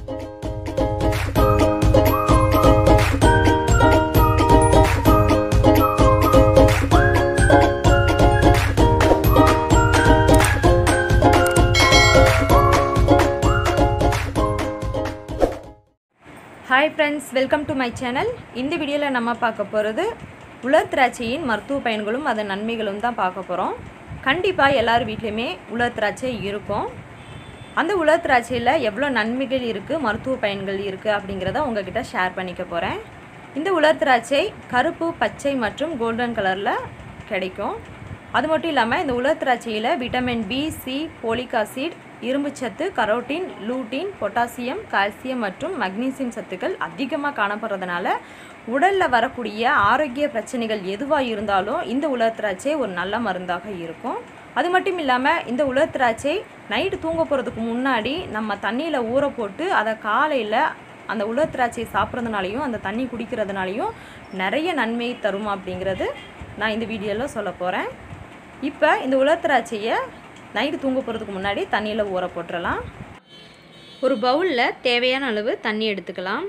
hi friends welcome to my channel இந்த வீடியோவில் நம்ம பார்க்க போகிறது உலர் திராட்சையின் மருத்துவ பயன்களும் அதன் நன்மைகளும் தான் பார்க்க போகிறோம் கண்டிப்பாக எல்லார் வீட்லேயுமே உலர் திராட்சை இருக்கும் அந்த உலர் திராட்சையில் எவ்வளோ நன்மைகள் இருக்குது மருத்துவ பயன்கள் இருக்குது அப்படிங்கிறத உங்ககிட்ட ஷேர் பண்ணிக்க போகிறேன் இந்த உலர் திராட்சை கருப்பு பச்சை மற்றும் கோல்டன் கலரில் கிடைக்கும் அது மட்டும் இல்லாமல் இந்த உலர் திராட்சையில் vitamin B C folic acid இரும்புச்சத்து கரோட்டின் லூட்டின் பொட்டாசியம் கால்சியம் மற்றும் மக்னீசியம் சத்துக்கள் அதிகமாக காணப்படுறதுனால உடலில் வரக்கூடிய ஆரோக்கிய பிரச்சனைகள் எதுவாக இருந்தாலும் இந்த உலர் திராட்சை ஒரு நல்ல மருந்தாக இருக்கும் அது மட்டும் இல்லாமல் இந்த உலர் திராட்சை நைட்டு தூங்க போகிறதுக்கு முன்னாடி நம்ம தண்ணியில் ஊற போட்டு அதை காலையில் அந்த உலர் திராட்சையை சாப்பிட்றதுனாலையும் அந்த தண்ணி குடிக்கிறதுனாலையும் நிறைய நன்மை தரும் அப்படிங்கிறது நான் இந்த வீடியோவில் சொல்ல போகிறேன் இப்போ இந்த உலர் திராட்சையை நைட்டு தூங்க போகிறதுக்கு முன்னாடி தண்ணியில் ஊற போட்டுடலாம் ஒரு பவுலில் தேவையான அளவு தண்ணி எடுத்துக்கலாம்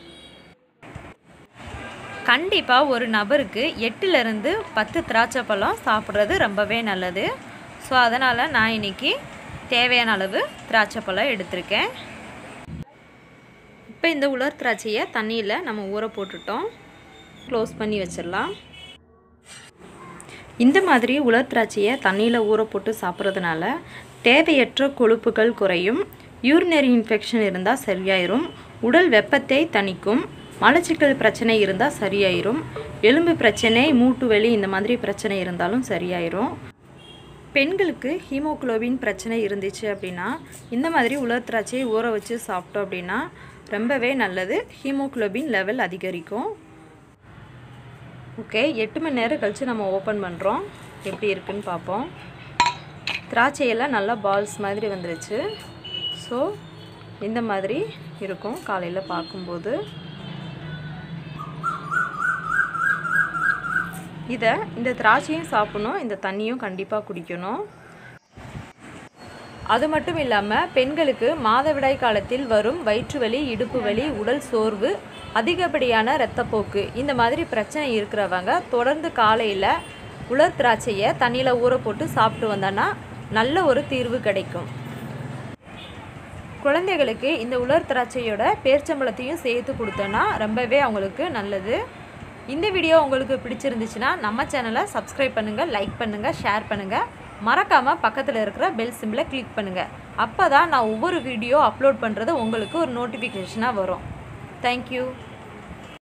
கண்டிப்பாக ஒரு நபருக்கு எட்டுலேருந்து பத்து திராட்சை பழம் சாப்பிட்றது ரொம்பவே நல்லது ஸோ அதனால் நான் இன்றைக்கி தேவையான அளவு திராட்சை பழம் எடுத்திருக்கேன் இப்போ இந்த உலர் திராட்சையை தண்ணியில் நம்ம ஊற போட்டுட்டோம் க்ளோஸ் பண்ணி வச்சிடலாம் இந்த மாதிரி உலர் திராட்சையை தண்ணியில் ஊற போட்டு சாப்பிட்றதுனால தேவையற்ற கொழுப்புகள் குறையும் யூரினரி இன்ஃபெக்ஷன் இருந்தால் சரியாயிரும் உடல் வெப்பத்தை தணிக்கும் மலச்சிக்கல் பிரச்சனை இருந்தால் சரியாயிரும் எலும்பு பிரச்சனை மூட்டு வலி இந்த மாதிரி பிரச்சனை இருந்தாலும் சரியாயிரும் பெண்களுக்கு ஹீமோகுளோபின் பிரச்சனை இருந்துச்சு அப்படின்னா இந்த மாதிரி உலர் திராட்சையை ஊற வச்சு சாப்பிட்டோம் அப்படின்னா ரொம்பவே நல்லது ஹீமோகுளோபின் லெவல் அதிகரிக்கும் ஓகே எட்டு மணி நேரம் கழித்து நம்ம ஓப்பன் பண்ணுறோம் எப்படி இருக்குன்னு பார்ப்போம் திராட்சையெல்லாம் நல்லா பால்ஸ் மாதிரி வந்துருச்சு ஸோ இந்த மாதிரி இருக்கும் காலையில் பார்க்கும்போது இதை இந்த திராட்சையும் சாப்பிடணும் இந்த தண்ணியும் கண்டிப்பாக குடிக்கணும் அது மட்டும் இல்லாமல் பெண்களுக்கு மாதவிடாய் காலத்தில் வரும் வயிற்று வலி இடுப்பு வலி உடல் சோர்வு அதிகப்படியான இரத்தப்போக்கு இந்த மாதிரி பிரச்சனை இருக்கிறவங்க தொடர்ந்து காலையில் உலர் திராட்சையை தண்ணியில் ஊற போட்டு சாப்பிட்டு வந்தோன்னா நல்ல ஒரு தீர்வு கிடைக்கும் குழந்தைகளுக்கு இந்த உலர் திராட்சையோட பேர்ச்சம்பழத்தையும் சேர்த்து கொடுத்தோன்னா ரொம்பவே அவங்களுக்கு நல்லது இந்த வீடியோ உங்களுக்கு பிடிச்சிருந்துச்சுன்னா நம்ம சேனலை சப்ஸ்கிரைப் பண்ணுங்கள் லைக் பண்ணுங்கள் ஷேர் பண்ணுங்கள் மறக்காமல் பக்கத்தில் இருக்கிற பெல் சிம்பிளை கிளிக் பண்ணுங்கள் அப்போ தான் நான் ஒவ்வொரு வீடியோ அப்லோட் பண்ணுறது உங்களுக்கு ஒரு நோட்டிஃபிகேஷனாக வரும் தேங்க்யூ